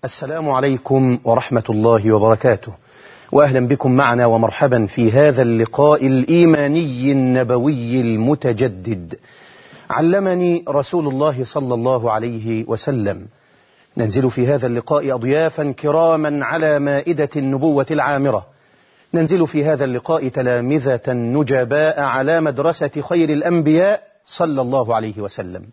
السلام عليكم ورحمة الله وبركاته وأهلا بكم معنا ومرحبا في هذا اللقاء الإيماني النبوي المتجدد علمني رسول الله صلى الله عليه وسلم ننزل في هذا اللقاء أضيافا كراما على مائدة النبوة العامرة ننزل في هذا اللقاء تلامذة نجباء على مدرسة خير الأنبياء صلى الله عليه وسلم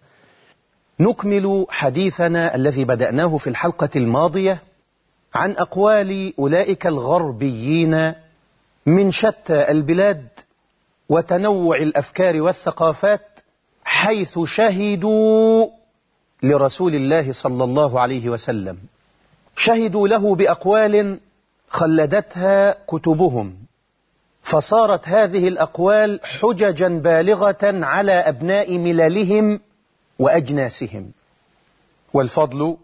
نكمل حديثنا الذي بدأناه في الحلقة الماضية عن أقوال أولئك الغربيين من شتى البلاد وتنوع الأفكار والثقافات حيث شهدوا لرسول الله صلى الله عليه وسلم شهدوا له بأقوال خلدتها كتبهم فصارت هذه الأقوال حججا بالغة على أبناء مللهم وأجناسهم والفضل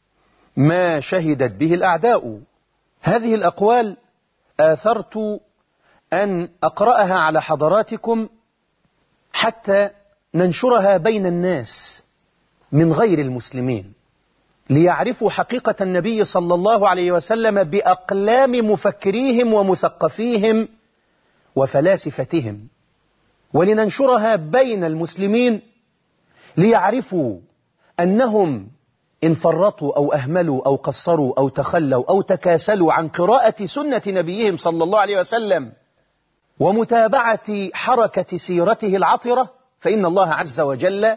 ما شهدت به الأعداء هذه الأقوال آثرت أن أقرأها على حضراتكم حتى ننشرها بين الناس من غير المسلمين ليعرفوا حقيقة النبي صلى الله عليه وسلم بأقلام مفكريهم ومثقفيهم وفلاسفتهم ولننشرها بين المسلمين ليعرفوا أنهم إن فرطوا أو أهملوا أو قصروا أو تخلوا أو تكاسلوا عن قراءة سنة نبيهم صلى الله عليه وسلم ومتابعة حركة سيرته العطرة فإن الله عز وجل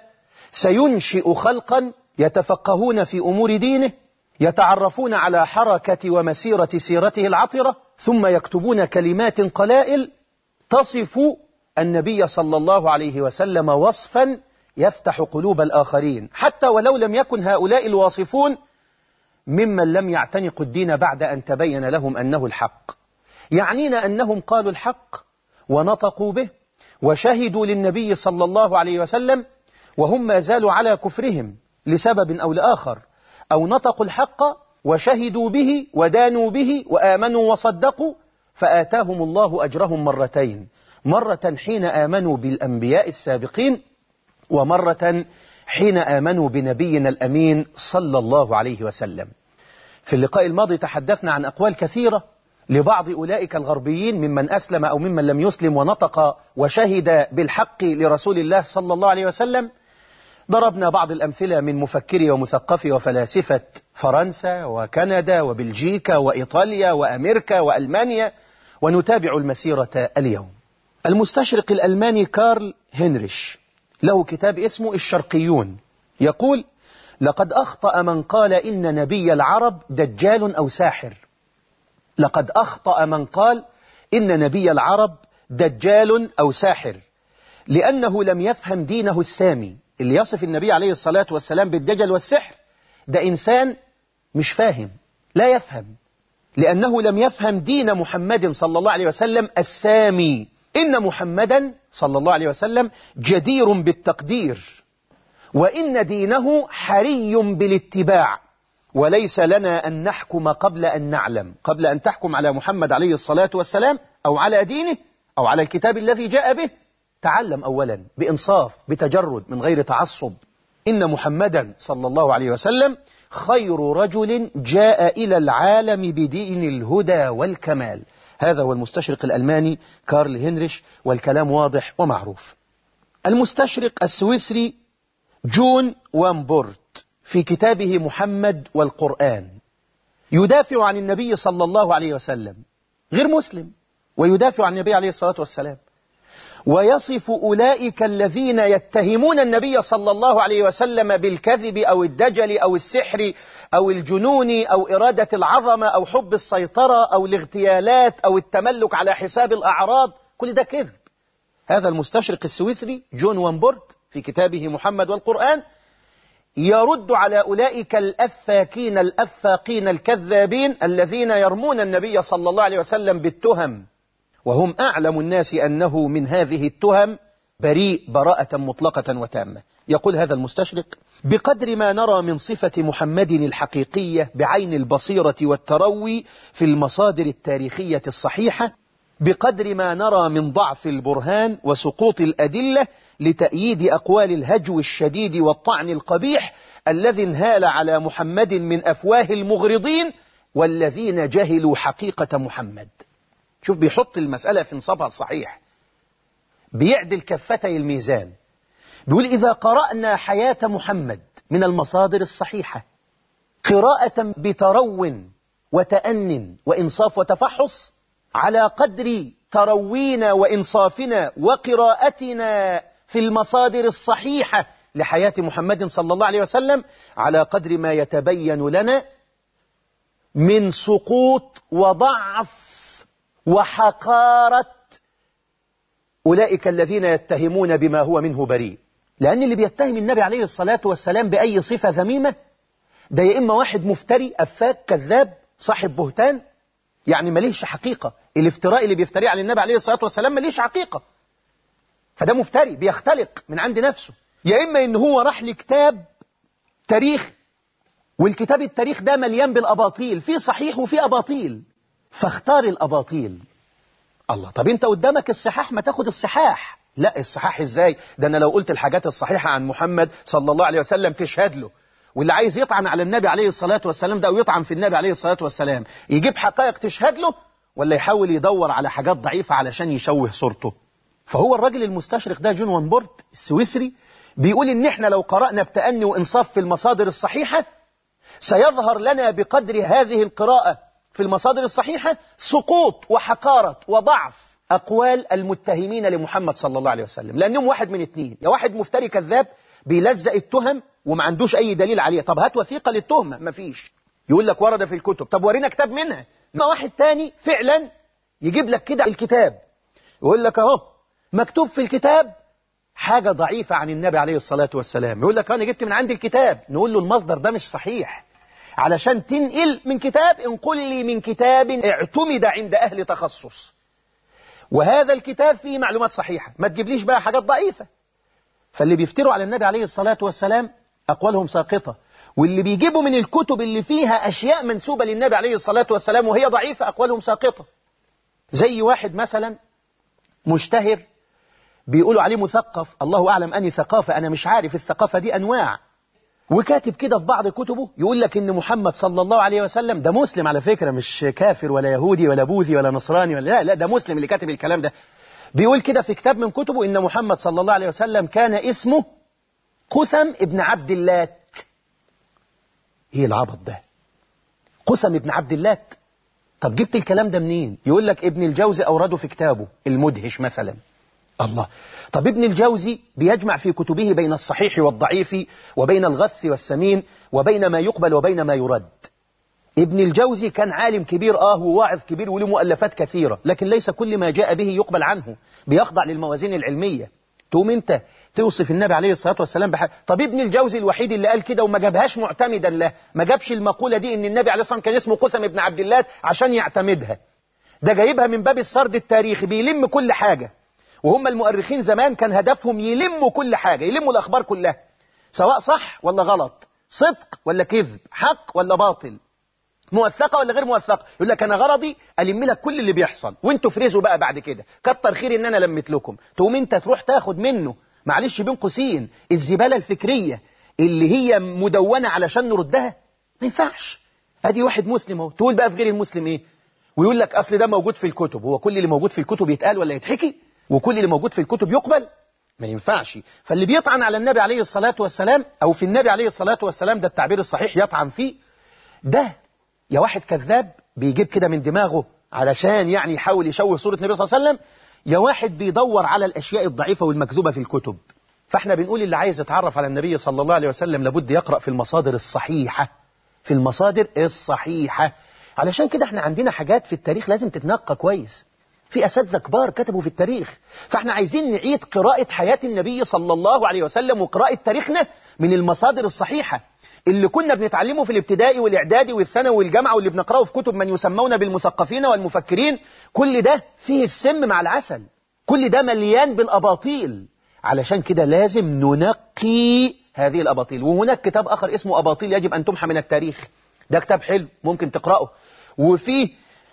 سينشئ خلقا يتفقهون في أمور دينه يتعرفون على حركة ومسيرة سيرته العطرة ثم يكتبون كلمات قلائل تصف النبي صلى الله عليه وسلم وصفا يفتح قلوب الآخرين حتى ولو لم يكن هؤلاء الواصفون ممن لم يعتنقوا الدين بعد أن تبين لهم أنه الحق يعنينا أنهم قالوا الحق ونطقوا به وشهدوا للنبي صلى الله عليه وسلم وهم ما زالوا على كفرهم لسبب أو لآخر أو نطقوا الحق وشهدوا به ودانوا به وآمنوا وصدقوا فآتاهم الله أجرهم مرتين مرة حين آمنوا بالأنبياء السابقين ومرة حين آمنوا بنبينا الأمين صلى الله عليه وسلم في اللقاء الماضي تحدثنا عن أقوال كثيرة لبعض أولئك الغربيين ممن أسلم أو ممن لم يسلم ونطق وشهد بالحق لرسول الله صلى الله عليه وسلم ضربنا بعض الأمثلة من مفكري ومثقفي وفلاسفة فرنسا وكندا وبلجيكا وإيطاليا وأمريكا وألمانيا ونتابع المسيرة اليوم المستشرق الألماني كارل هنريش له كتاب اسمه الشرقيون يقول لقد أخطأ من قال إن نبي العرب دجال أو ساحر لقد أخطأ من قال إن نبي العرب دجال أو ساحر لأنه لم يفهم دينه السامي اللي يصف النبي عليه الصلاة والسلام بالدجل والسحر ده إنسان مش فاهم لا يفهم لأنه لم يفهم دين محمد صلى الله عليه وسلم السامي إن محمدا صلى الله عليه وسلم جدير بالتقدير وإن دينه حري بالاتباع وليس لنا أن نحكم قبل أن نعلم قبل أن تحكم على محمد عليه الصلاة والسلام أو على دينه أو على الكتاب الذي جاء به تعلم أولا بإنصاف بتجرد من غير تعصب إن محمدا صلى الله عليه وسلم خير رجل جاء إلى العالم بدين الهدى والكمال هذا هو المستشرق الألماني كارل هنريش والكلام واضح ومعروف المستشرق السويسري جون وامبورت في كتابه محمد والقرآن يدافع عن النبي صلى الله عليه وسلم غير مسلم ويدافع عن النبي عليه الصلاة والسلام ويصف أولئك الذين يتهمون النبي صلى الله عليه وسلم بالكذب أو الدجل أو السحر أو الجنون أو إرادة العظمة أو حب السيطرة أو الاغتيالات أو التملك على حساب الأعراض كل ده كذب هذا المستشرق السويسري جون وامبورت في كتابه محمد والقرآن يرد على أولئك الأفاكين الأفاقين الكذابين الذين يرمون النبي صلى الله عليه وسلم بالتهم وهم أعلم الناس أنه من هذه التهم بريء براءة مطلقة وتامة يقول هذا المستشرق بقدر ما نرى من صفة محمد الحقيقية بعين البصيرة والتروي في المصادر التاريخية الصحيحة بقدر ما نرى من ضعف البرهان وسقوط الأدلة لتأييد أقوال الهجو الشديد والطعن القبيح الذي انهال على محمد من أفواه المغرضين والذين جهلوا حقيقة محمد شوف بيحط المسألة في نصابها الصحيح بيعدل كفتي الميزان بيقول إذا قرأنا حياة محمد من المصادر الصحيحة قراءة بترو وتأن وإنصاف وتفحص على قدر تروينا وإنصافنا وقراءتنا في المصادر الصحيحة لحياة محمد صلى الله عليه وسلم على قدر ما يتبين لنا من سقوط وضعف وحقارة أولئك الذين يتهمون بما هو منه بريء لأن اللي بيتهم النبي عليه الصلاة والسلام بأي صفة ذميمة ده يا إما واحد مفتري أفاك كذاب صاحب بهتان يعني مليش حقيقة الافتراء اللي بيفتريه على النبي عليه الصلاة والسلام مليش حقيقة فده مفتري بيختلق من عند نفسه يا إما إن هو راح لكتاب تاريخ والكتاب التاريخ ده مليان بالأباطيل في صحيح وفي أباطيل فاختار الأباطيل الله طب انت قدامك الصحاح ما تاخد الصحاح لا الصحاح ازاي ده انا لو قلت الحاجات الصحيحة عن محمد صلى الله عليه وسلم تشهد له واللي عايز يطعن على النبي عليه الصلاة والسلام ده ويطعن في النبي عليه الصلاة والسلام يجيب حقائق تشهد له ولا يحاول يدور على حاجات ضعيفة علشان يشوه صورته فهو الراجل المستشرق ده جون وانبورت السويسري بيقول ان احنا لو قرأنا بتأني وانصاف في المصادر الصحيحة سيظهر لنا بقدر هذه القراءة في المصادر الصحيحة سقوط وحقارة وضعف أقوال المتهمين لمحمد صلى الله عليه وسلم لأنهم واحد من اتنين يا واحد مفتري كذاب بيلزق التهم وما عندوش أي دليل عليه طب هات وثيقة للتهمة مفيش يقول لك ورد في الكتب طب ورينا كتاب منها ما واحد تاني فعلا يجيب لك كده الكتاب يقول لك اهو مكتوب في الكتاب حاجة ضعيفة عن النبي عليه الصلاة والسلام يقول لك أنا جبت من عندي الكتاب نقول له المصدر ده مش صحيح علشان تنقل من كتاب انقل لي من كتاب اعتمد عند أهل تخصص وهذا الكتاب فيه معلومات صحيحة ما تجيبليش بقى حاجات ضعيفة فاللي بيفتروا على النبي عليه الصلاة والسلام أقوالهم ساقطة واللي بيجيبوا من الكتب اللي فيها أشياء منسوبة للنبي عليه الصلاة والسلام وهي ضعيفة أقوالهم ساقطة زي واحد مثلا مشتهر بيقولوا عليه مثقف الله أعلم أني ثقافة أنا مش عارف الثقافة دي أنواع وكاتب كده في بعض كتبه يقول لك إن محمد صلى الله عليه وسلم ده مسلم على فكرة مش كافر ولا يهودي ولا بوذي ولا نصراني ولا لا لا ده مسلم اللي كاتب الكلام ده بيقول كده في كتاب من كتبه إن محمد صلى الله عليه وسلم كان اسمه قثم ابن عبد اللات ايه العبط ده قسم ابن عبد اللات طب جبت الكلام ده منين يقول لك ابن الجوزي أورده في كتابه المدهش مثلا الله طب ابن الجوزي بيجمع في كتبه بين الصحيح والضعيف وبين الغث والسمين وبين ما يقبل وبين ما يرد ابن الجوزي كان عالم كبير آه وواعظ كبير وله مؤلفات كثيرة لكن ليس كل ما جاء به يقبل عنه بيخضع للموازين العلمية تقوم انت توصف النبي عليه الصلاة والسلام بحاجة طب ابن الجوزي الوحيد اللي قال كده وما جابهاش معتمدا له ما جابش المقولة دي ان النبي عليه الصلاة والسلام كان اسمه قسم ابن عبد الله عشان يعتمدها ده جايبها من باب السرد التاريخي بيلم كل حاجة وهم المؤرخين زمان كان هدفهم يلموا كل حاجة يلموا الأخبار كلها سواء صح ولا غلط صدق ولا كذب حق ولا باطل موثقة ولا غير موثقة يقول لك أنا غرضي ألم لك كل اللي بيحصل وانتوا فرزوا بقى بعد كده كتر خير إن أنا لمت لكم تقوم انت تروح تاخد منه معلش بين قوسين الزبالة الفكرية اللي هي مدونة علشان نردها ما ينفعش ادي واحد مسلم اهو تقول بقى في غير المسلم ايه ويقول لك اصل ده موجود في الكتب هو كل اللي موجود في الكتب يتقال ولا يتحكي وكل اللي موجود في الكتب يقبل ما ينفعش فاللي بيطعن على النبي عليه الصلاة والسلام او في النبي عليه الصلاة والسلام ده التعبير الصحيح يطعن فيه ده يا واحد كذاب بيجيب كده من دماغه علشان يعني يحاول يشوه صورة النبي صلى الله عليه وسلم يا واحد بيدور على الأشياء الضعيفة والمكذوبة في الكتب فاحنا بنقول اللي عايز يتعرف على النبي صلى الله عليه وسلم لابد يقرأ في المصادر الصحيحة في المصادر الصحيحة علشان كده احنا عندنا حاجات في التاريخ لازم تتنقى كويس في أساتذة كبار كتبوا في التاريخ فاحنا عايزين نعيد قراءة حياة النبي صلى الله عليه وسلم وقراءة تاريخنا من المصادر الصحيحة اللي كنا بنتعلمه في الابتدائي والإعدادي والثانوي والجامعة واللي بنقرأه في كتب من يسمون بالمثقفين والمفكرين كل ده فيه السم مع العسل كل ده مليان بالأباطيل علشان كده لازم ننقي هذه الأباطيل وهناك كتاب آخر اسمه أباطيل يجب أن تمحى من التاريخ ده كتاب حلو ممكن تقرأه وفيه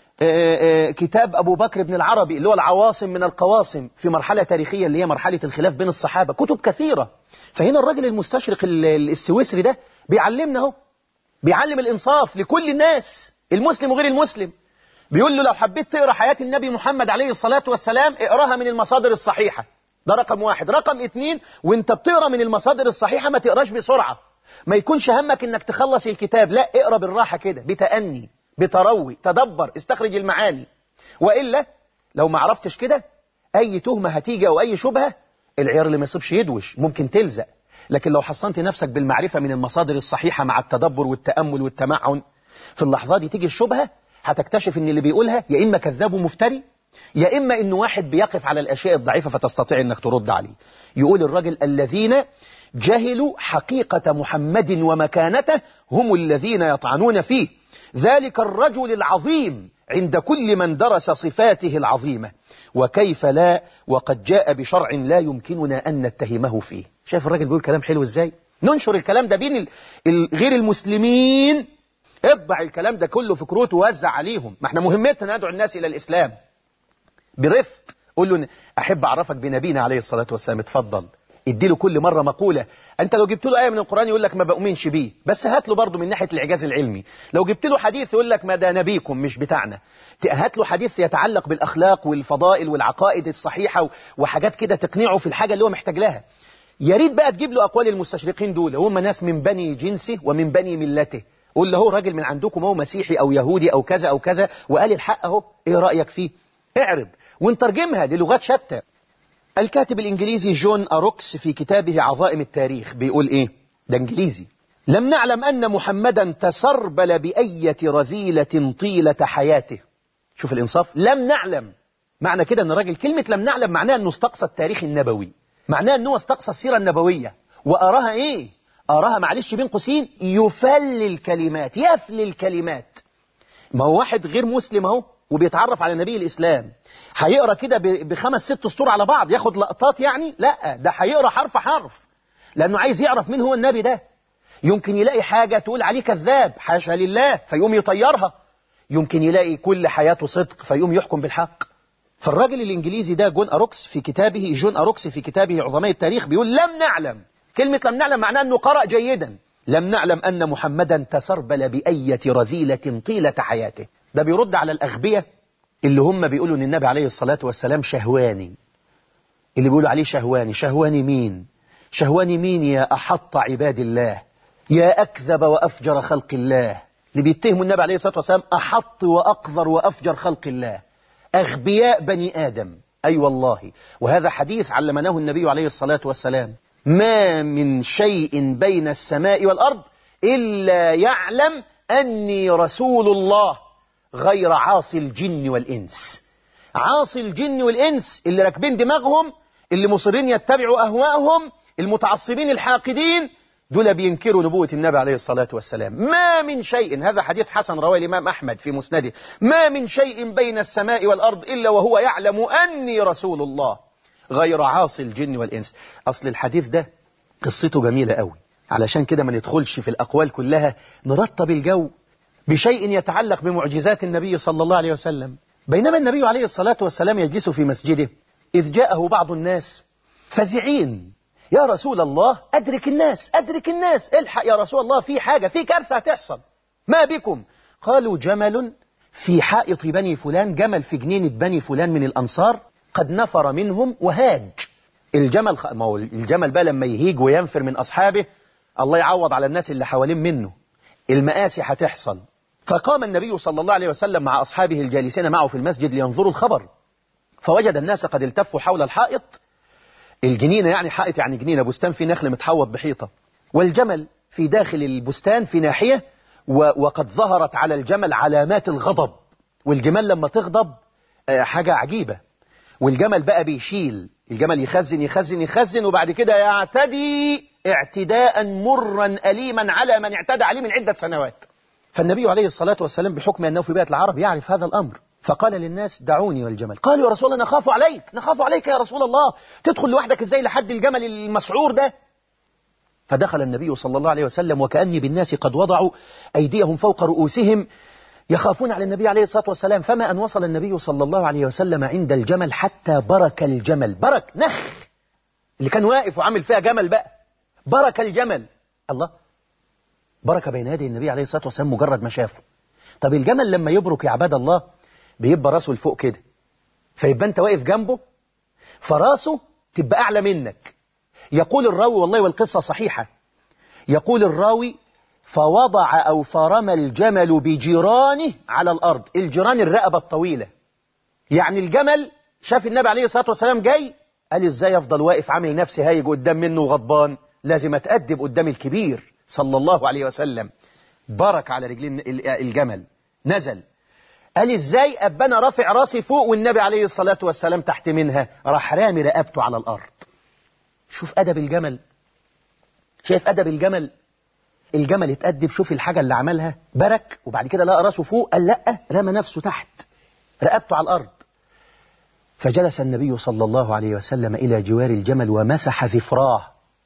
كتاب أبو بكر بن العربي اللي هو العواصم من القواصم في مرحلة تاريخية اللي هي مرحلة الخلاف بين الصحابة كتب كثيرة فهنا الراجل المستشرق السويسري ده بيعلمنا اهو بيعلم الإنصاف لكل الناس المسلم وغير المسلم بيقول له لو حبيت تقرأ حياة النبي محمد عليه الصلاة والسلام اقراها من المصادر الصحيحة ده رقم واحد رقم اتنين وانت بتقرأ من المصادر الصحيحة ما تقراش بسرعة ما يكونش همك انك تخلص الكتاب لا اقرأ بالراحة كده بتأني بتروي تدبر استخرج المعاني وإلا لو ما عرفتش كده أي تهمة هتيجي أو أي شبهة العيار اللي ما يصيبش يدوش ممكن تلزق لكن لو حصنت نفسك بالمعرفة من المصادر الصحيحة مع التدبر والتأمل والتمعن في اللحظة دي تيجي الشبهة هتكتشف ان اللي بيقولها يا إما كذاب ومفتري يا إما إنه واحد بيقف على الأشياء الضعيفة فتستطيع إنك ترد عليه يقول الرجل الذين جهلوا حقيقة محمد ومكانته هم الذين يطعنون فيه ذلك الرجل العظيم عند كل من درس صفاته العظيمة وكيف لا وقد جاء بشرع لا يمكننا أن نتهمه فيه شايف الراجل بيقول كلام حلو ازاي ننشر الكلام ده بين غير المسلمين اطبع الكلام ده كله في كروت ووزع عليهم ما احنا مهمتنا ندعو الناس إلى الإسلام برفق قول له أحب أعرفك بنبينا عليه الصلاة والسلام اتفضل اديله كل مرة مقولة انت لو جبت له آية من القرآن يقول لك ما بؤمنش بيه بس هات له برضه من ناحية الإعجاز العلمي لو جبت له حديث يقول لك ما ده نبيكم مش بتاعنا هات له حديث يتعلق بالأخلاق والفضائل والعقائد الصحيحة وحاجات كده تقنعه في الحاجة اللي هو محتاج لها يا ريت بقى تجيب له أقوال المستشرقين دول هم ناس من بني جنسه ومن بني ملته قول له راجل من عندكم هو مسيحي أو يهودي أو كذا أو كذا وقال الحق اهو ايه رأيك فيه اعرض ونترجمها للغات شتى الكاتب الإنجليزي جون أروكس في كتابه عظائم التاريخ بيقول إيه ده إنجليزي لم نعلم أن محمدا تسربل بأية رذيلة طيلة حياته شوف الإنصاف لم نعلم معنى كده أن الراجل كلمة لم نعلم معناها أنه استقصى التاريخ النبوي معناها أنه استقصى السيرة النبوية وأراها إيه أراها معلش بين قوسين يفل الكلمات يفل الكلمات ما هو واحد غير مسلم اهو وبيتعرف على نبي الإسلام هيقرا كده بخمس ست سطور على بعض ياخد لقطات يعني لا ده هيقرا حرف حرف لأنه عايز يعرف مين هو النبي ده يمكن يلاقي حاجة تقول عليه كذاب حاشا لله فيقوم يطيرها يمكن يلاقي كل حياته صدق فيقوم يحكم بالحق فالراجل الإنجليزي ده جون أروكس في كتابه جون أروكس في كتابه عظماء التاريخ بيقول لم نعلم كلمة لم نعلم معناه أنه قرأ جيدا لم نعلم أن محمدا تسربل بأية رذيلة طيلة حياته ده بيرد على الأغبية اللي هم بيقولوا ان النبي عليه الصلاة والسلام شهواني اللي بيقولوا عليه شهواني شهواني مين شهواني مين يا أحط عباد الله يا أكذب وأفجر خلق الله اللي بيتهموا النبي عليه الصلاة والسلام أحط وأقذر وأفجر خلق الله أغبياء بني آدم أي أيوة والله وهذا حديث علمناه النبي عليه الصلاة والسلام ما من شيء بين السماء والأرض إلا يعلم أني رسول الله غير عاصي الجن والإنس عاصي الجن والإنس اللي راكبين دماغهم اللي مصرين يتبعوا أهواءهم المتعصبين الحاقدين دول بينكروا نبوة النبي عليه الصلاة والسلام ما من شيء هذا حديث حسن رواه الإمام أحمد في مسنده ما من شيء بين السماء والأرض إلا وهو يعلم أني رسول الله غير عاصي الجن والإنس أصل الحديث ده قصته جميلة قوي علشان كده ما ندخلش في الأقوال كلها نرتب الجو بشيء يتعلق بمعجزات النبي صلى الله عليه وسلم بينما النبي عليه الصلاة والسلام يجلس في مسجده إذ جاءه بعض الناس فزعين يا رسول الله أدرك الناس أدرك الناس الحق يا رسول الله في حاجة في كارثة تحصل ما بكم قالوا جمل في حائط بني فلان جمل في جنينة بني فلان من الأنصار قد نفر منهم وهاج الجمل خ... ما هو الجمل بقى لما يهيج وينفر من أصحابه الله يعوض على الناس اللي حوالين منه المآسي هتحصل فقام النبي صلى الله عليه وسلم مع أصحابه الجالسين معه في المسجد لينظروا الخبر فوجد الناس قد التفوا حول الحائط الجنينة يعني حائط يعني جنينة بستان في نخل متحوط بحيطة والجمل في داخل البستان في ناحية وقد ظهرت على الجمل علامات الغضب والجمال لما تغضب حاجة عجيبة والجمل بقى بيشيل الجمل يخزن يخزن يخزن وبعد كده يعتدي اعتداء مرا أليما على من اعتدى عليه من عدة سنوات فالنبي عليه الصلاة والسلام بحكم أنه في بيئة العرب يعرف هذا الأمر فقال للناس دعوني والجمل قالوا يا رسول الله نخاف عليك نخاف عليك يا رسول الله تدخل لوحدك ازاي لحد الجمل المسعور ده فدخل النبي صلى الله عليه وسلم وكأني بالناس قد وضعوا أيديهم فوق رؤوسهم يخافون على النبي عليه الصلاة والسلام فما أن وصل النبي صلى الله عليه وسلم عند الجمل حتى برك الجمل برك نخ اللي كان واقف وعامل فيها جمل بقى برك الجمل الله بركة بين يدي النبي عليه الصلاة والسلام مجرد ما شافه طب الجمل لما يبرك يا عباد الله بيبقى راسه لفوق كده فيبقى انت واقف جنبه فراسه تبقى أعلى منك يقول الراوي والله والقصة صحيحة يقول الراوي فوضع أو فرمى الجمل بجيرانه على الأرض الجيران الرقبة الطويلة يعني الجمل شاف النبي عليه الصلاة والسلام جاي قال ازاي افضل واقف عامل نفسي هايج قدام منه وغضبان لازم اتأدب قدام الكبير صلى الله عليه وسلم برك على رجلين الجمل نزل قال ازاي ابقى انا رافع راسي فوق والنبي عليه الصلاة والسلام تحت منها راح رامي رقبته على الارض شوف ادب الجمل شايف ادب الجمل الجمل اتأدب شوف الحاجة اللي عملها برك وبعد كده لقى راسه فوق قال لا رمى نفسه تحت رقبته على الارض فجلس النبي صلى الله عليه وسلم إلى جوار الجمل ومسح ذفراه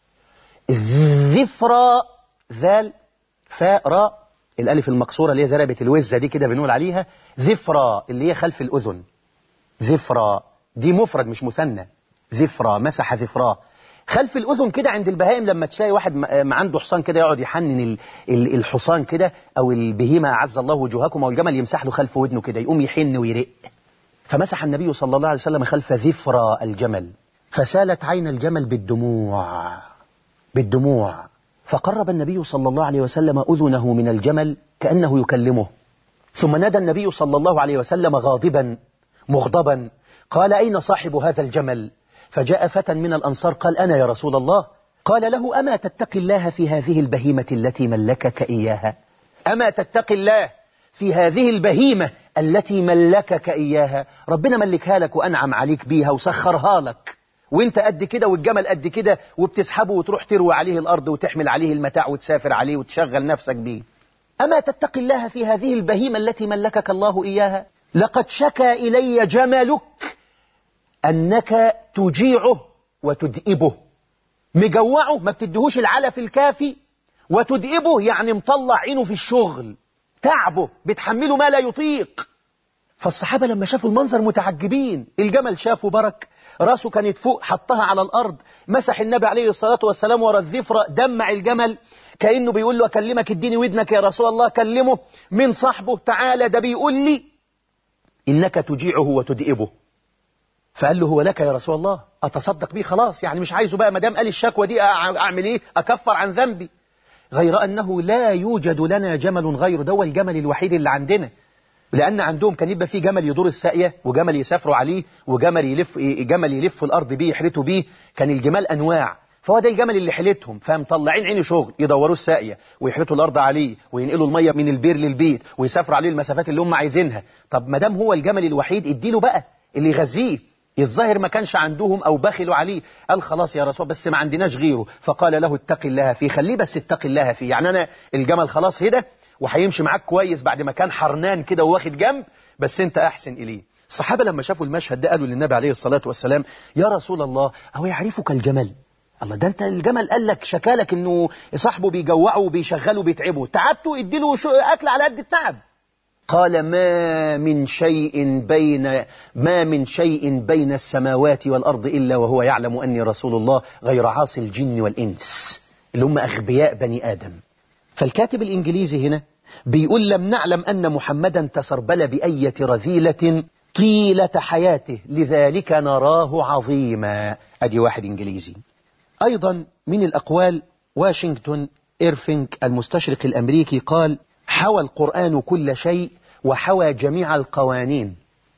الذفرى ذال فاء راء الألف المقصورة اللي هي زربة الوزة دي كده بنقول عليها ذفرى اللي هي خلف الأذن ذفرى دي مفرد مش مثنى ذفرى مسح ذفراه خلف الأذن كده عند البهائم لما تلاقي واحد ما عنده حصان كده يقعد يحنن الحصان كده أو البهيمة عز الله وجوهكم أو الجمل يمسح له خلف ودنه كده يقوم يحن ويرق فمسح النبي صلى الله عليه وسلم خلف ذفرى الجمل فسالت عين الجمل بالدموع بالدموع فقرب النبي صلى الله عليه وسلم أذنه من الجمل كأنه يكلمه ثم نادى النبي صلى الله عليه وسلم غاضبا مغضبا قال أين صاحب هذا الجمل فجاء فتى من الأنصار قال أنا يا رسول الله قال له أما تتقي الله في هذه البهيمة التي ملكك إياها أما تتقي الله في هذه البهيمة التي ملكك إياها ربنا ملكها لك وأنعم عليك بيها وسخرها لك وانت قد كده والجمل قد كده وبتسحبه وتروح تروي عليه الأرض وتحمل عليه المتاع وتسافر عليه وتشغل نفسك بيه أما تتقي الله في هذه البهيمة التي ملكك الله إياها لقد شكى إلي جملك أنك تجيعه وتدئبه مجوعه ما بتدهوش العلف الكافي وتدئبه يعني مطلع عينه في الشغل تعبه بتحمله ما لا يطيق فالصحابة لما شافوا المنظر متعجبين الجمل شافوا برك راسه كانت فوق حطها على الأرض مسح النبي عليه الصلاة والسلام ورا الذفرة دمع الجمل كأنه بيقول له أكلمك اديني ودنك يا رسول الله كلمه من صاحبه تعالى ده بيقول لي إنك تجيعه وتدئبه فقال له هو لك يا رسول الله أتصدق بيه خلاص يعني مش عايزه بقى مدام قال الشكوى دي أعمل إيه أكفر عن ذنبي غير أنه لا يوجد لنا جمل غير ده الجمل الوحيد اللي عندنا لأن عندهم كان يبقى في جمل يدور الساقية وجمل يسافروا عليه وجمل يلف جمل يلف الأرض بيه يحرتوا بيه كان الجمال أنواع فهو ده الجمل اللي حلتهم فمطلعين عيني شغل يدوروا الساقية ويحرتوا الأرض عليه وينقلوا المية من البير للبيت ويسافروا عليه المسافات اللي هم عايزينها طب ما دام هو الجمل الوحيد اديله بقى اللي يغذيه الظاهر ما كانش عندهم أو بخلوا عليه قال خلاص يا رسول بس ما عندناش غيره فقال له اتق الله فيه خليه بس اتق الله فيه يعني أنا الجمل خلاص هدى وهيمشي معاك كويس بعد ما كان حرنان كده وواخد جنب بس انت أحسن إليه الصحابة لما شافوا المشهد ده قالوا للنبي عليه الصلاة والسلام يا رسول الله أو يعرفك الجمل الله ده انت الجمل قال لك شكالك انه صاحبه بيجوعه وبيشغله وبيتعبه تعبته اديله اكل على قد التعب قال ما من شيء بين ما من شيء بين السماوات والأرض إلا وهو يعلم أني رسول الله غير عاصي الجن والإنس اللي هم أغبياء بني آدم فالكاتب الإنجليزي هنا بيقول لم نعلم أن محمدا تسربل بأية رذيلة طيلة حياته لذلك نراه عظيما أدي واحد إنجليزي أيضا من الأقوال واشنطن إيرفينك المستشرق الأمريكي قال حوى القرآن كل شيء وحوى جميع القوانين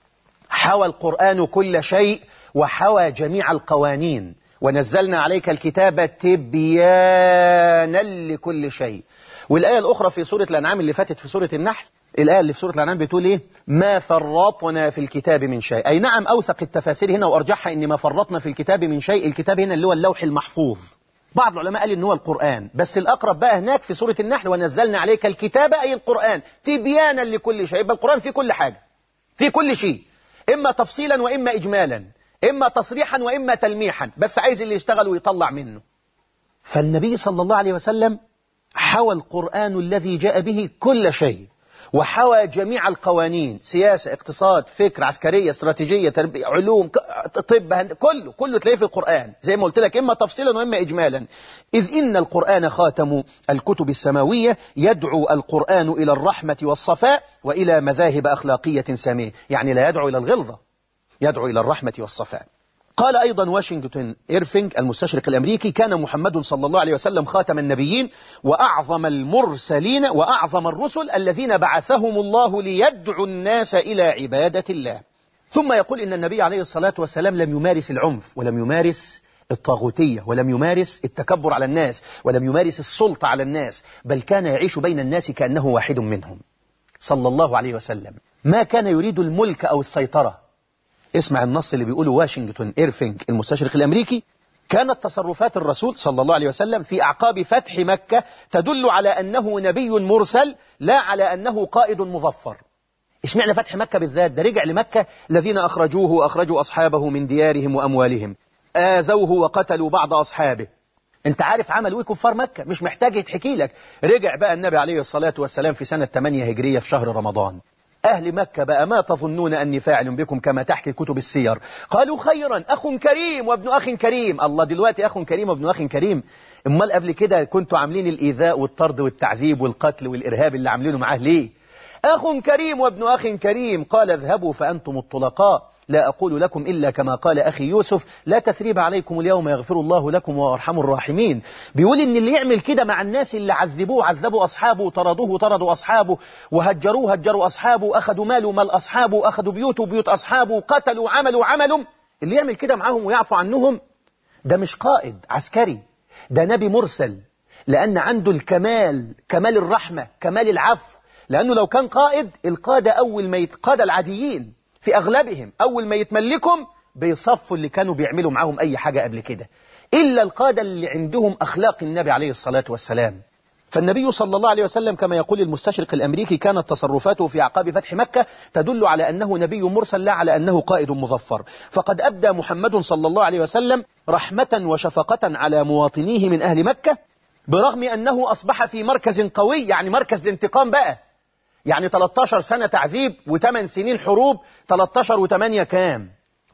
حوى القرآن كل شيء وحوى جميع القوانين ونزلنا عليك الكتاب تبيانا لكل شيء والآية الأخرى في سورة الأنعام اللي فاتت في سورة النحل الآية اللي في سورة الأنعام بتقول إيه ما فرطنا في الكتاب من شيء أي نعم أوثق التفاسير هنا وأرجحها إن ما فرطنا في الكتاب من شيء الكتاب هنا اللي هو اللوح المحفوظ بعض العلماء قال إن هو القرآن بس الأقرب بقى هناك في سورة النحل ونزلنا عليك الكتاب أي القرآن تبيانا لكل شيء يبقى القرآن في كل حاجة في كل شيء إما تفصيلا وإما إجمالا إما تصريحا وإما تلميحا بس عايز اللي يشتغل ويطلع منه فالنبي صلى الله عليه وسلم حوى القرآن الذي جاء به كل شيء وحوى جميع القوانين سياسة اقتصاد فكر عسكرية استراتيجية تربية علوم طب هند... كله كله تلاقيه في القرآن زي ما قلت لك إما تفصيلا وإما إجمالا إذ إن القرآن خاتم الكتب السماوية يدعو القرآن إلى الرحمة والصفاء وإلى مذاهب أخلاقية سامية يعني لا يدعو إلى الغلظة يدعو إلى الرحمة والصفاء قال أيضا واشنطن إيرفينج المستشرق الأمريكي كان محمد صلى الله عليه وسلم خاتم النبيين وأعظم المرسلين وأعظم الرسل الذين بعثهم الله ليدعوا الناس إلى عبادة الله ثم يقول إن النبي عليه الصلاة والسلام لم يمارس العنف ولم يمارس الطاغوتية ولم يمارس التكبر على الناس ولم يمارس السلطة على الناس بل كان يعيش بين الناس كأنه واحد منهم صلى الله عليه وسلم ما كان يريد الملك أو السيطرة اسمع النص اللي بيقوله واشنطن إيرفينج المستشرق الأمريكي كانت تصرفات الرسول صلى الله عليه وسلم في أعقاب فتح مكة تدل على أنه نبي مرسل لا على أنه قائد مظفر اشمعنى فتح مكة بالذات ده رجع لمكة الذين أخرجوه وأخرجوا أصحابه من ديارهم وأموالهم آذوه وقتلوا بعض أصحابه انت عارف عملوا ايه كفار مكة مش محتاج يتحكي لك رجع بقى النبي عليه الصلاة والسلام في سنة 8 هجرية في شهر رمضان أهل مكة بقى ما تظنون أني فاعل بكم كما تحكي كتب السير قالوا خيرا أخ كريم وابن أخ كريم الله دلوقتي أخ كريم وابن أخ كريم امال قبل كده كنتوا عاملين الإيذاء والطرد والتعذيب والقتل والإرهاب اللي عاملينه معاه ليه أخ كريم وابن أخ كريم قال اذهبوا فأنتم الطلقاء لا أقول لكم إلا كما قال أخي يوسف لا تثريب عليكم اليوم يغفر الله لكم وأرحم الراحمين بيقول إن اللي يعمل كده مع الناس اللي عذبوه عذبوا أصحابه طردوه طردوا أصحابه وهجروه هجروا أصحابه أخذوا ماله مال أصحابه أخذوا بيوته بيوت أصحابه قتلوا عملوا عملهم اللي يعمل كده معاهم ويعفو عنهم ده مش قائد عسكري ده نبي مرسل لأن عنده الكمال كمال الرحمة كمال العفو لأنه لو كان قائد القادة أول ما يتقاد العاديين في أغلبهم أول ما يتملكهم بيصفوا اللي كانوا بيعملوا معاهم أي حاجة قبل كده إلا القادة اللي عندهم أخلاق النبي عليه الصلاة والسلام فالنبي صلى الله عليه وسلم كما يقول المستشرق الأمريكي كانت تصرفاته في أعقاب فتح مكة تدل على أنه نبي مرسل لا على أنه قائد مظفر فقد أبدى محمد صلى الله عليه وسلم رحمة وشفقة على مواطنيه من أهل مكة برغم أنه أصبح في مركز قوي يعني مركز الانتقام بقى يعني 13 سنة تعذيب و8 سنين حروب 13 و8 كام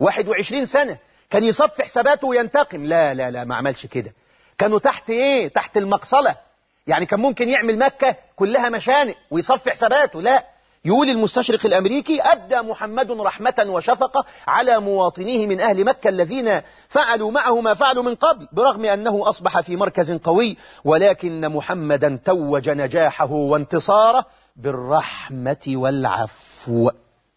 21 سنة كان يصف حساباته وينتقم لا لا لا ما عملش كده كانوا تحت ايه تحت المقصلة يعني كان ممكن يعمل مكة كلها مشانق ويصف حساباته لا يقول المستشرق الأمريكي أبدى محمد رحمة وشفقة على مواطنيه من أهل مكة الذين فعلوا معه ما فعلوا من قبل برغم أنه أصبح في مركز قوي ولكن محمدا توج نجاحه وانتصاره بالرحمة والعفو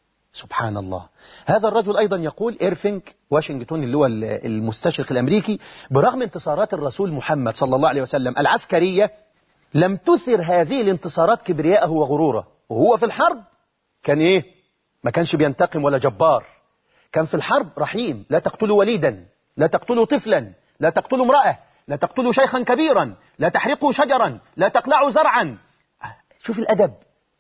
سبحان الله هذا الرجل أيضا يقول إيرفينك واشنطن اللي هو المستشرق الأمريكي برغم انتصارات الرسول محمد صلى الله عليه وسلم العسكرية لم تثر هذه الانتصارات كبرياءه وغروره وهو في الحرب كان إيه ما كانش بينتقم ولا جبار كان في الحرب رحيم لا تقتلوا وليدا لا تقتلوا طفلا لا تقتلوا امرأة لا تقتلوا شيخا كبيرا لا تحرقوا شجرا لا تقلعوا زرعا شوف الأدب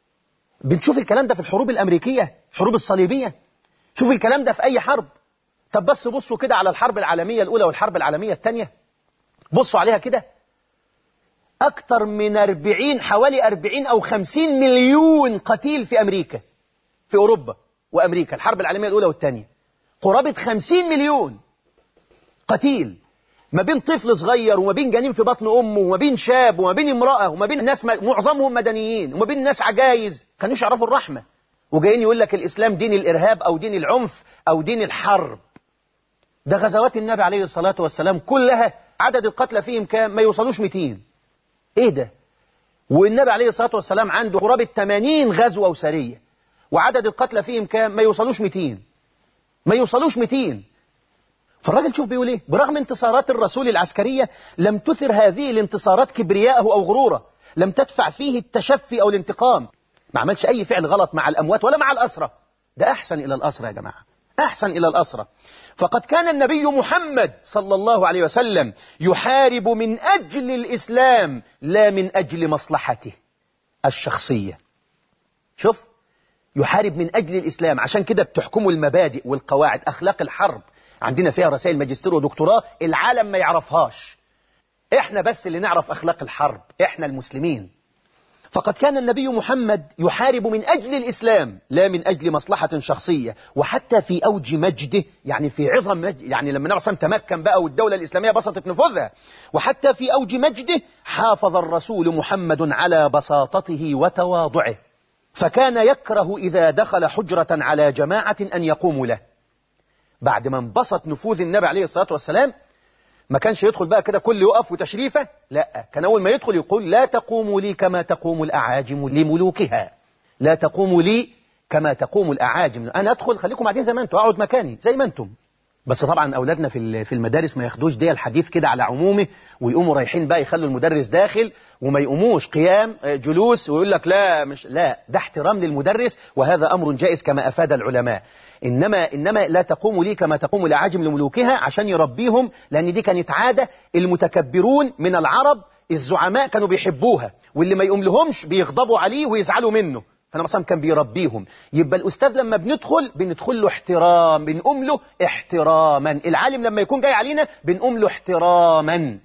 بنشوف الكلام ده في الحروب الأمريكية الحروب الصليبية شوف الكلام ده في أي حرب طب بس بصوا كده على الحرب العالمية الأولى والحرب العالمية الثانية بصوا عليها كده أكثر من 40 حوالي 40 أو 50 مليون قتيل في أمريكا في أوروبا وأمريكا الحرب العالمية الأولى والثانية قرابة 50 مليون قتيل ما بين طفل صغير وما بين جنين في بطن أمه وما بين شاب وما بين امرأة وما بين ناس معظمهم مدنيين وما بين ناس عجايز كانوش يعرفوا الرحمة وجايين يقول لك الإسلام دين الإرهاب أو دين العنف أو دين الحرب ده غزوات النبي عليه الصلاة والسلام كلها عدد القتلى فيهم كام ما يوصلوش 200 ايه ده والنبي عليه الصلاة والسلام عنده قرابة 80 غزوة وسرية وعدد القتلى فيهم كام ما يوصلوش 200 ما يوصلوش 200 فالراجل شوف بيقول ايه برغم انتصارات الرسول العسكرية لم تثر هذه الانتصارات كبرياءه أو غروره لم تدفع فيه التشفي أو الانتقام ما عملش أي فعل غلط مع الأموات ولا مع الأسرة ده أحسن إلى الأسرة يا جماعة أحسن إلى الأسرة فقد كان النبي محمد صلى الله عليه وسلم يحارب من أجل الإسلام لا من أجل مصلحته الشخصية شوف يحارب من أجل الإسلام عشان كده بتحكموا المبادئ والقواعد أخلاق الحرب عندنا فيها رسائل ماجستير ودكتوراه العالم ما يعرفهاش احنا بس اللي نعرف أخلاق الحرب احنا المسلمين فقد كان النبي محمد يحارب من أجل الإسلام لا من أجل مصلحة شخصية وحتى في أوج مجده يعني في عظم مجد يعني لما النبي صلى تمكن بقى والدولة الإسلامية بسطت نفوذها وحتى في أوج مجده حافظ الرسول محمد على بساطته وتواضعه فكان يكره إذا دخل حجرة على جماعة أن يقوموا له بعد ما انبسط نفوذ النبي عليه الصلاة والسلام ما كانش يدخل بقى كده كل يقف وتشريفه لا كان أول ما يدخل يقول لا تقوموا لي كما تقوم الأعاجم لملوكها لا تقوموا لي كما تقوم الأعاجم أنا أدخل خليكم قاعدين زي ما أنتم أقعد مكاني زي ما أنتم بس طبعا أولادنا في في المدارس ما ياخدوش دي الحديث كده على عمومه ويقوموا رايحين بقى يخلوا المدرس داخل وما يقوموش قيام جلوس ويقول لك لا مش لا ده احترام للمدرس وهذا أمر جائز كما أفاد العلماء إنما, إنما لا تقوم لي كما تقوم الأعاجم لملوكها عشان يربيهم لأن دي كانت عادة المتكبرون من العرب الزعماء كانوا بيحبوها واللي ما يقوم لهمش بيغضبوا عليه ويزعلوا منه فأنا مثلا كان بيربيهم يبقى الأستاذ لما بندخل بندخل له احترام بنقوم له احتراما العالم لما يكون جاي علينا بنقوم له احتراما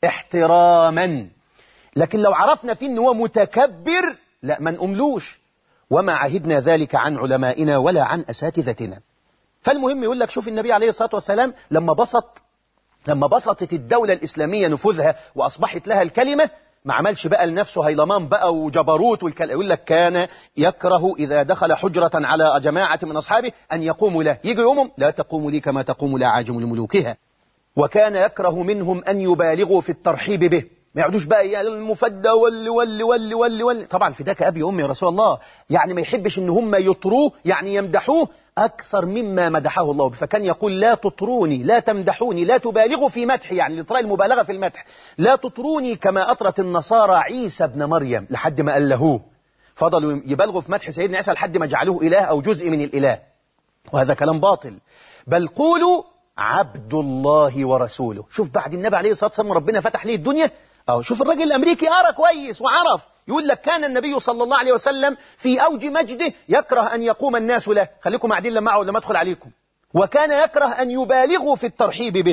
احتراما لكن لو عرفنا فيه ان هو متكبر لا ما نقوملوش وما عهدنا ذلك عن علمائنا ولا عن أساتذتنا فالمهم يقول لك شوف النبي عليه الصلاة والسلام لما بسط لما بسطت الدولة الإسلامية نفوذها وأصبحت لها الكلمة ما عملش بقى لنفسه هيلمان بقى وجبروت والكلام يقول لك كان يكره إذا دخل حجرة على جماعة من أصحابه أن يقوموا له يجي يومهم لا تقوموا لي كما تقوم الأعاجم لملوكها وكان يكره منهم أن يبالغوا في الترحيب به ما يقعدوش بقى يا المفدى ول ول ول ول ول طبعا فداك أبي وأمي يا رسول الله يعني ما يحبش إن هم يطروه يعني يمدحوه أكثر مما مدحه الله فكان يقول لا تطروني لا تمدحوني لا تبالغوا في مدحي يعني لطراء المبالغة في المدح لا تطروني كما أطرت النصارى عيسى ابن مريم لحد ما ألهوه فضلوا يبالغوا في مدح سيدنا عيسى لحد ما جعلوه إله أو جزء من الإله وهذا كلام باطل بل قولوا عبد الله ورسوله شوف بعد النبي عليه الصلاة والسلام ربنا فتح ليه الدنيا أو شوف الراجل الأمريكي قرأ كويس وعرف يقول لك كان النبي صلى الله عليه وسلم في أوج مجده يكره أن يقوم الناس له خليكم قاعدين لما أقعد لما أدخل عليكم وكان يكره أن يبالغوا في الترحيب به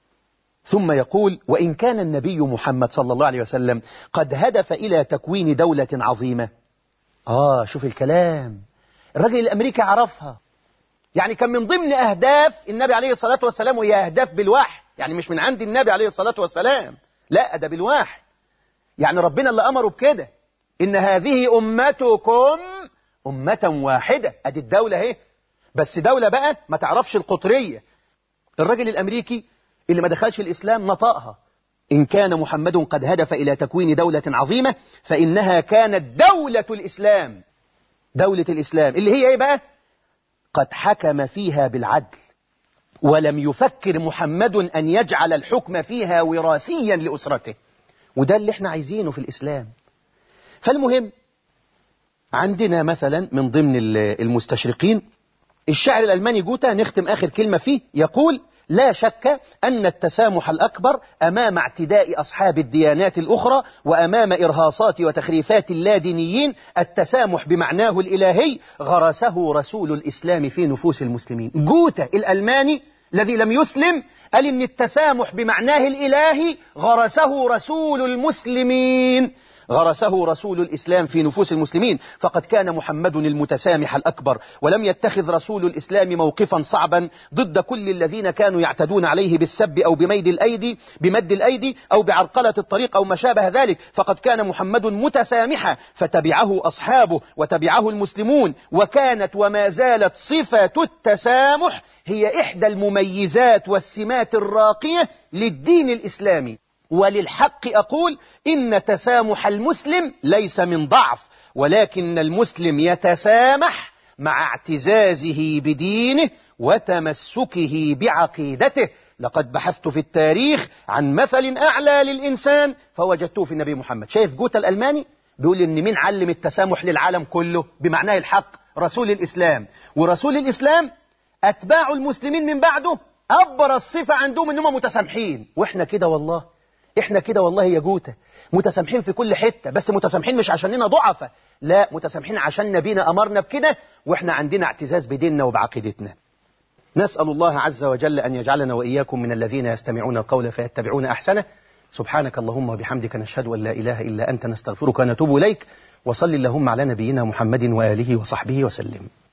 ثم يقول وإن كان النبي محمد صلى الله عليه وسلم قد هدف إلى تكوين دولة عظيمة آه شوف الكلام الراجل الأمريكي عرفها يعني كان من ضمن أهداف النبي عليه الصلاة والسلام وهي أهداف بالوحي يعني مش من عند النبي عليه الصلاة والسلام لا ده بالواحد يعني ربنا اللي أمره بكده إن هذه أمتكم أمة واحدة أدي الدولة اهي بس دولة بقى ما تعرفش القطرية الراجل الأمريكي اللي ما دخلش الإسلام نطقها إن كان محمد قد هدف إلى تكوين دولة عظيمة فإنها كانت دولة الإسلام دولة الإسلام اللي هي إيه بقى قد حكم فيها بالعدل ولم يفكر محمد أن يجعل الحكم فيها وراثيا لأسرته وده اللي احنا عايزينه في الإسلام فالمهم عندنا مثلا من ضمن المستشرقين الشاعر الألماني جوتا نختم آخر كلمة فيه يقول لا شك أن التسامح الأكبر أمام اعتداء أصحاب الديانات الأخرى وأمام إرهاصات وتخريفات اللادينيين التسامح بمعناه الإلهي غرسه رسول الإسلام في نفوس المسلمين جوتا الألماني الذي لم يسلم قال إن التسامح بمعناه الإلهي غرسه رسول المسلمين غرسه رسول الإسلام في نفوس المسلمين فقد كان محمد المتسامح الأكبر ولم يتخذ رسول الإسلام موقفا صعبا ضد كل الذين كانوا يعتدون عليه بالسب أو بميد الأيدي بمد الأيدي أو بعرقلة الطريق أو ما شابه ذلك فقد كان محمد متسامحا فتبعه أصحابه وتبعه المسلمون وكانت وما زالت صفة التسامح هي إحدى المميزات والسمات الراقية للدين الإسلامي وللحق أقول إن تسامح المسلم ليس من ضعف ولكن المسلم يتسامح مع اعتزازه بدينه وتمسكه بعقيدته لقد بحثت في التاريخ عن مثل أعلى للإنسان فوجدته في النبي محمد شايف جوتا الألماني بيقول إن مين علم التسامح للعالم كله بمعناه الحق رسول الإسلام ورسول الإسلام أتباع المسلمين من بعده أبرز صفة عندهم إنهم متسامحين وإحنا كده والله إحنا كده والله يا جوتة متسامحين في كل حتة بس متسامحين مش عشاننا ضعفة لا متسامحين عشان نبينا أمرنا بكده وإحنا عندنا اعتزاز بديننا وبعقيدتنا نسأل الله عز وجل أن يجعلنا وإياكم من الذين يستمعون القول فيتبعون أحسنه سبحانك اللهم وبحمدك نشهد أن لا إله إلا أنت نستغفرك ونتوب إليك وصل اللهم على نبينا محمد وآله وصحبه وسلم